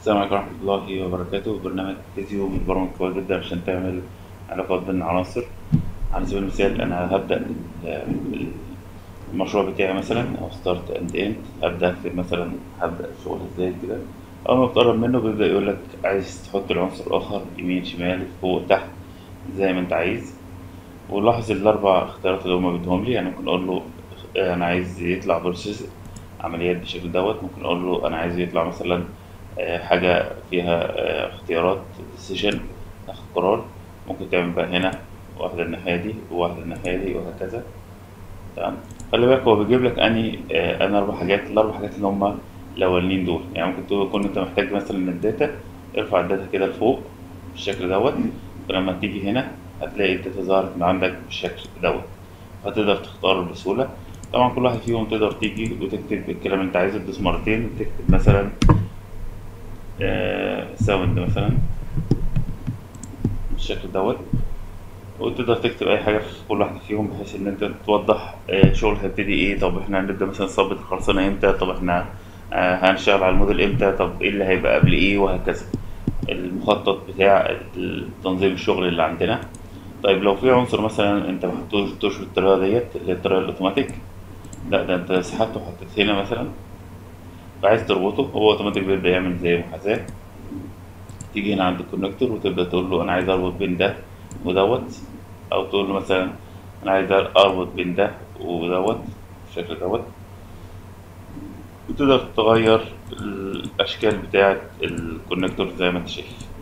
السلام عليكم ورحمة الله وبركاته برنامج فيزيو من البرامج كويس جدا عشان تعمل علاقات بين العناصر على سبيل المثال أنا هبدأ ال- المشروع بتاعي مثلا أو ستارت أند إند هبدأ أكتب مثلا هبدأ الشغل إزاي كده أول ما بتقرب منه بيبدأ يقولك عايز تحط العنصر آخر يمين شمال فوق تحت زي ما أنت عايز ولاحظ الأربع اختيارات اللي هما بيديهم لي يعني ممكن أقول له أنا عايز يطلع بروسيس عمليات بالشكل دوت ممكن أقول له أنا عايز يطلع مثلا آه، حاجة فيها آه، اختيارات ديسيجن تاخد قرار ممكن تعمل بقى هنا واحدة الناحية دي وواحدة الناحية دي وهكذا تمام خلي بالك هو بيجيب لك أني آه، أنا أربع حاجات الأربع حاجات اللي هما الأولانيين دول يعني ممكن تكون أنت محتاج مثلا الداتا ارفع الداتا كده لفوق بالشكل دوت فلما تيجي هنا هتلاقي الداتا ظهرت من عندك بالشكل دوت فتقدر تختار بسهولة طبعا كل واحد فيهم تقدر تيجي وتكتب الكلام اللي انت عايزه تدوس مرتين وتكتب مثلا ساوند مثلا بالشكل دوت وتقدر تكتب اي حاجه في كل واحده فيهم بحيث ان انت توضح آه، شغل هيبتدي ايه طب احنا هنبدا مثلا صبة الخرسانه امتى طب احنا آه، هنشتغل على الموديل امتى طب ايه اللي هيبقى قبل ايه وهكذا المخطط بتاع تنظيم الشغل اللي عندنا طيب لو في عنصر مثلا انت ما حطيتوش بالطريقه ديت اللي هي الطريقه الاوتوماتيك لا ده انت سحبته وحطيت هنا مثلا فعايز تربطه هو اوتوماتيك بيبدا يعمل زي محاذاه تيجي هنا عند الكونكتور وتبدا تقول له انا عايز اربط بين ده ودوت او تقول له مثلا انا عايز اربط بين ده ودوت بالشكل دوت وتقدر تغير الاشكال بتاعه الكونكتور زي ما انت شايف